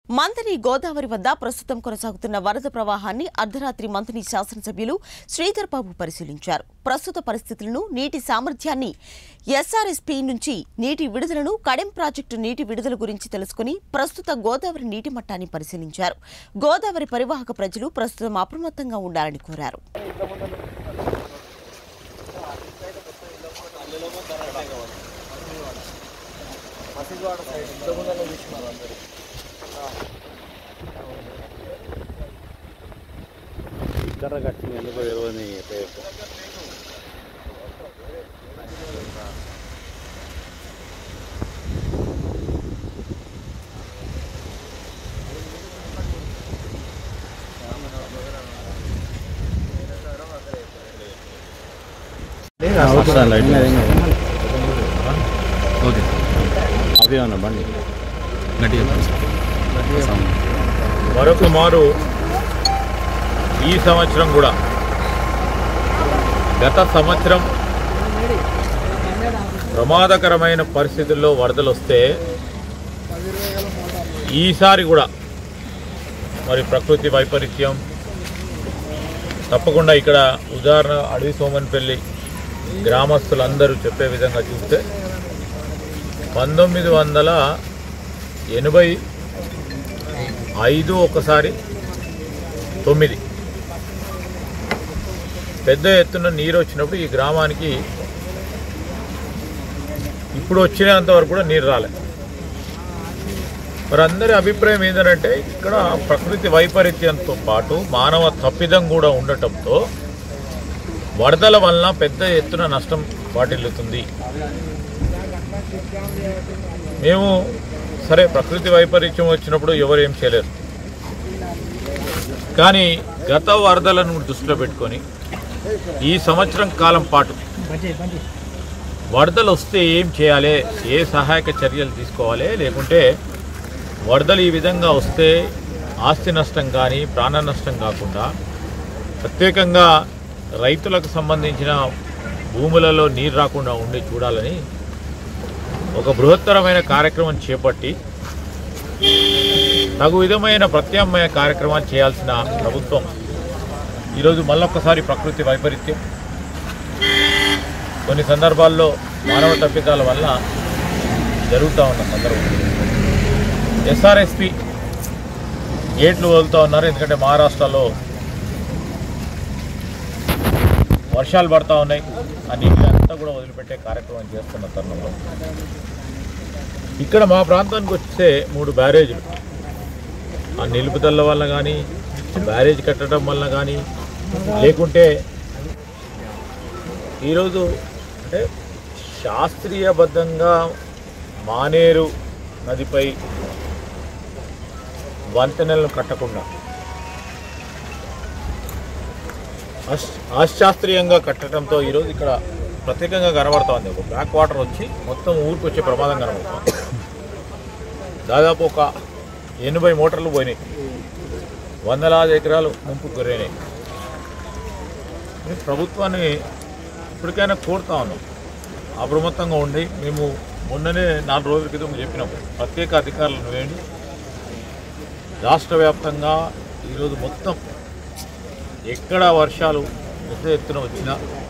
మంతని గోదావరి వద్ద ప్రస్తుతం కొనసాగుతున్న వరద ప్రవాహాన్ని అర్ధరాత్రి మంతని శాసనసభ్యులు శ్రీధర్ బాబు పరిశీలించారు ప్రస్తుత పరిస్థితులను నీటి సామర్థ్యాన్ని ఎస్ఆర్ఎస్పీ నుంచి నీటి విడుదలను కడెం ప్రాజెక్టు నీటి విడుదల గురించి తెలుసుకుని ప్రస్తుత గోదావరి నీటి మట్టాన్ని పరిశీలించారు గోదావరి పరివాహక ప్రజలు ప్రస్తుతం అప్రమత్తంగా ఉండాలని కోరారు ఇక్కడ కట్టింది ఎందుకో తెలియదు రేపు ఓకే అవి ఉన్నా బండి గట్టిగా మరొక మారు ఈ సంవత్సరం కూడా గత సంవత్సరం ప్రమాదకరమైన పరిస్థితుల్లో వరదలు వస్తే ఈసారి కూడా మరి ప్రకృతి వైపరీత్యం తప్పకుండా ఇక్కడ ఉదాహరణ అడవి సోమన్పల్లి గ్రామస్తులందరూ చెప్పే విధంగా చూస్తే పంతొమ్మిది వందల ఎనభై ఐదు ఒకసారి తొమ్మిది పెద్ద ఎత్తున నీరు వచ్చినప్పుడు ఈ గ్రామానికి ఇప్పుడు వచ్చినంత వరకు కూడా నీరు రాలే మరి అందరి అభిప్రాయం ఏంటంటే ఇక్కడ ప్రకృతి వైపరీత్యంతో పాటు మానవ తప్పిదం కూడా ఉండటంతో వరదల వలన పెద్ద ఎత్తున నష్టం వాటిల్లుతుంది మేము సరే ప్రకృతి వైపరీత్యం వచ్చినప్పుడు ఎవరు ఏం చేయలేరు కానీ గత వరదలను దృష్టిలో పెట్టుకొని ఈ సంవత్సరం కాలం పాటు వరదలు వస్తే ఏం చేయాలి ఏ సహాయక చర్యలు తీసుకోవాలి లేకుంటే వరదలు ఈ విధంగా వస్తే ఆస్తి నష్టం కానీ ప్రాణ నష్టం కాకుండా ప్రత్యేకంగా రైతులకు సంబంధించిన భూములలో నీరు రాకుండా ఉండి చూడాలని ఒక బృహత్తరమైన కార్యక్రమం చేపట్టి తగు విధమైన ప్రత్యామ్నాయ కార్యక్రమాలు చేయాల్సిన ప్రభుత్వం ఈరోజు మళ్ళొక్కసారి ప్రకృతి వైపరీత్యం కొన్ని సందర్భాల్లో మానవ తప్పిదాల వల్ల జరుగుతూ ఉన్న సందర్భం ఎస్ఆర్ఎస్పి గేట్లు వదులుతూ ఉన్నారు ఎందుకంటే మహారాష్ట్రలో వర్షాలు పడతా ఉన్నాయి ఆ నీళ్ళు అంతా కూడా వదిలిపెట్టే కార్యక్రమం చేస్తున్న తరుణంలో ఇక్కడ మా ప్రాంతానికి వస్తే మూడు బ్యారేజీలు ఆ నిలుపుదల వల్ల కానీ బ్యారేజ్ కట్టడం వల్ల కానీ లేకుంటే ఈరోజు అంటే శాస్త్రీయబద్ధంగా మానేరు నదిపై వంతెనలను కట్టకుండా అశ్- అశాస్త్రీయంగా కట్టడంతో ఈరోజు ఇక్కడ ప్రత్యేకంగా కనబడుతోంది ఒక బ్యాక్ వాటర్ వచ్చి మొత్తం ఊరికి వచ్చే ప్రమాదం కనబడుతుంది దాదాపు ఒక ఎనభై మోటార్లు పోయినాయి వందలాది ఎకరాలు ముంపు గురైనాయి మేము ప్రభుత్వాన్ని ఇప్పటికైనా కోరుతా ఉన్నాం అప్రమత్తంగా ఉండి మేము మొన్ననే నాలుగు రోజుల క్రితం చెప్పినాం ప్రత్యేక అధికారులను వేయండి రాష్ట్ర వ్యాప్తంగా ఈరోజు మొత్తం ఎక్కడ వర్షాలు పెద్ద ఎత్తున వచ్చినా